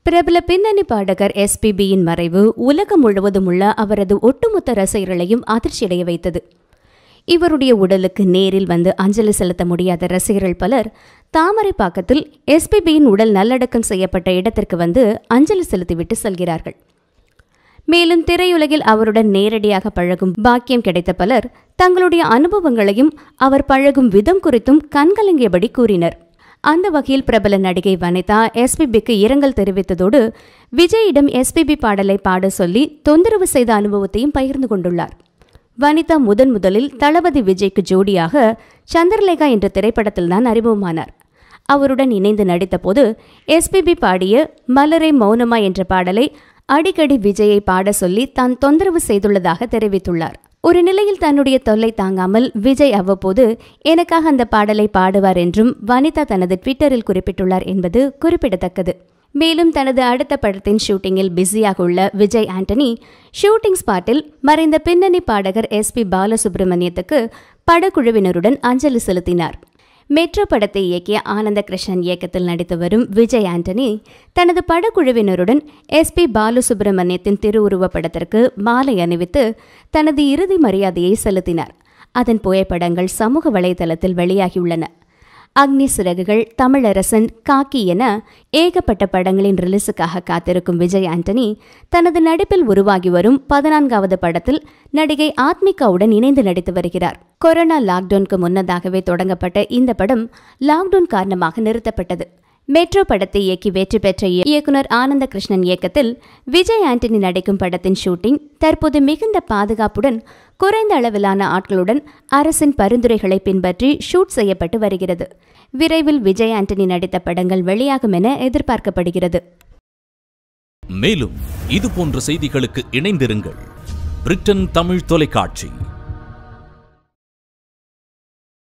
பிரபல பின்னணி பாடகர் எஸ்பிபியின் மறைவு உலகம் முழுவதும் உள்ள அவரது ஒட்டுமொத்த ரசிகர்களையும் அதிர்ச்சியடைய வைத்தது இவருடைய உடலுக்கு நேரில் வந்து அஞ்சலி செலுத்த முடியாத ரசிகர்கள் பலர் தாமரைப்பாக்கத்தில் எஸ்பிபியின் உடல் நல்லடக்கம் செய்யப்பட்ட இடத்திற்கு வந்து அஞ்சலி செலுத்திவிட்டு செல்கிறார்கள் மேலும் திரையுலகில் அவருடன் நேரடியாக பழகும் பாக்கியம் கிடைத்த பலர் தங்களுடைய அனுபவங்களையும் அவர் பழகும் விதம் குறித்தும் கண்கலங்கியபடி கூறினர் அந்த வகையில் பிரபல நடிகை வனிதா எஸ்பிபிக்கு இரங்கல் தெரிவித்ததோடு விஜயிடம் எஸ்பிபி பாடலை பாட சொல்லி தொந்தரவு செய்த அனுபவத்தையும் பகிர்ந்து கொண்டுள்ளார் வனிதா முதன் முதலில் தளபதி விஜய்க்கு ஜோடியாக சந்திரலேகா என்ற திரைப்படத்தில்தான் அறிமுகமானார் அவருடன் இணைந்து நடித்தபோது எஸ்பிபி பாடிய மலரே மௌனமா என்ற பாடலை அடிக்கடி விஜயை பாட சொல்லி தான் தொந்தரவு செய்துள்ளதாக தெரிவித்துள்ளார் ஒரு நிலையில் தன்னுடைய தொல்லை தாங்காமல் விஜய் அவ்வப்போது எனக்காக அந்த பாடலை பாடுவார் என்றும் வனிதா தனது ட்விட்டரில் குறிப்பிட்டுள்ளார் என்பது குறிப்பிடத்தக்கது மேலும் தனது அடுத்த படத்தின் ஷூட்டிங்கில் பிஸியாக உள்ள விஜய் ஆண்டனி ஷூட்டிங் ஸ்பாட்டில் மறைந்த பின்னணி பாடகர் எஸ் பி பாலசுப்ரமணியத்துக்கு படக்குழுவினருடன் அஞ்சலி செலுத்தினார் மெட்ரோ படத்தை இயக்கிய ஆனந்த கிருஷ்ணன் இயக்கத்தில் நடித்து வரும் விஜய் ஆண்டனி தனது படக்குழுவினருடன் எஸ் பி பாலசுப்ரமணியத்தின் திருவுருவப் படத்திற்கு மாலை அணிவித்து தனது இறுதி மரியாதையை செலுத்தினார் அதன் புகைப்படங்கள் சமூக வலைதளத்தில் வெளியாகியுள்ளன அக்னி சிறகுகள் தமிழரசன் காக்கி என ஏகப்பட்ட படங்களின் ரிலீஸுக்காக காத்திருக்கும் விஜய் ஆண்டனி தனது நடிப்பில் உருவாகி வரும் பதினான்காவது படத்தில் நடிகை ஆத்மிகாவுடன் இணைந்து நடித்து வருகிறார் கொரோனா லாக்டவுனுக்கு முன்னதாகவே தொடங்கப்பட்ட இந்த படம் லாக்டவுன் காரணமாக நிறுத்தப்பட்டது மெட்ரோ படத்தை இயக்கி வெற்றி பெற்ற இயக்குனர் ஆனந்த கிருஷ்ணன் இயக்கத்தில் விஜய் ஆண்டனி நடிக்கும் படத்தின் ஷூட்டிங் தற்போது மிகுந்த பாதுகாப்புடன் குறைந்த அளவிலான ஆட்களுடன் அரசின் பரிந்துரைகளை பின்பற்றி ஷூட் செய்யப்பட்டு வருகிறது விரைவில் விஜய் ஆண்டனி நடித்த படங்கள் வெளியாகும் என எதிர்பார்க்கப்படுகிறது மேலும் இது போன்ற செய்திகளுக்கு இணைந்திருங்கள் பிரிட்டன் தமிழ் தொலைக்காட்சி